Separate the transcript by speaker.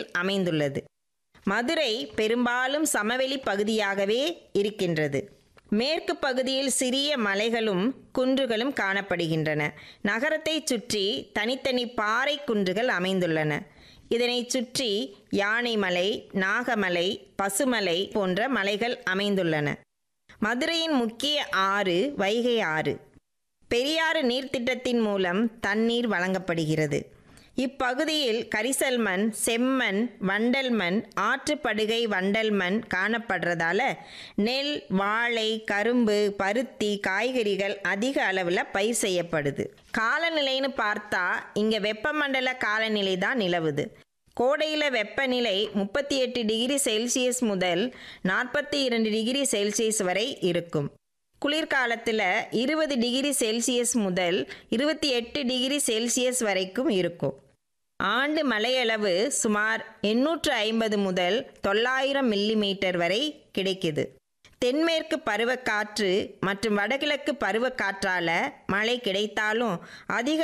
Speaker 1: பகுதியில் அமைந்துள்ளது மதுரை பெரும்பாலும் சமவெளி பகுதியாகவே இருக்கின்றது மேற்கு பகுதியில் சிறிய மலைகளும் குன்றுகளும் காணப்படுகின்றன நகரத்தை சுற்றி தனித்தனி பாறை குன்றுகள் அமைந்துள்ளன இதனைச் சுற்றி யானைமலை நாகமலை பசுமலை போன்ற மலைகள் அமைந்துள்ளன மதுரையின் முக்கிய ஆறு வைகை ஆறு பெரியாறு நீர்த்திட்டத்தின் மூலம் தண்ணீர் வழங்கப்படுகிறது இப்பகுதியில் கரிசல் மண் செம்மண் வண்டல் மண் ஆற்றுப்படுகை வண்டல் மண் காணப்படுறதால நெல் வாழை கரும்பு பருத்தி காய்கறிகள் அதிக அளவில் பயிர் செய்யப்படுது காலநிலைன்னு பார்த்தா இங்கே வெப்பமண்டல காலநிலை தான் நிலவுது கோடையில் வெப்பநிலை முப்பத்தி எட்டு டிகிரி செல்சியஸ் முதல் நாற்பத்தி இரண்டு டிகிரி செல்சியஸ் வரை இருக்கும் குளிர்காலத்தில் இருபது டிகிரி செல்சியஸ் முதல் இருபத்தி எட்டு டிகிரி செல்சியஸ் வரைக்கும் இருக்கும் ஆண்டு மழையளவு சுமார் எண்ணூற்று ஐம்பது முதல் தொள்ளாயிரம் மில்லிமீட்டர் வரை கிடைக்குது தென்மேற்கு பருவக்காற்று மற்றும் வடகிழக்கு பருவக்காற்றால மழை கிடைத்தாலும் அதிக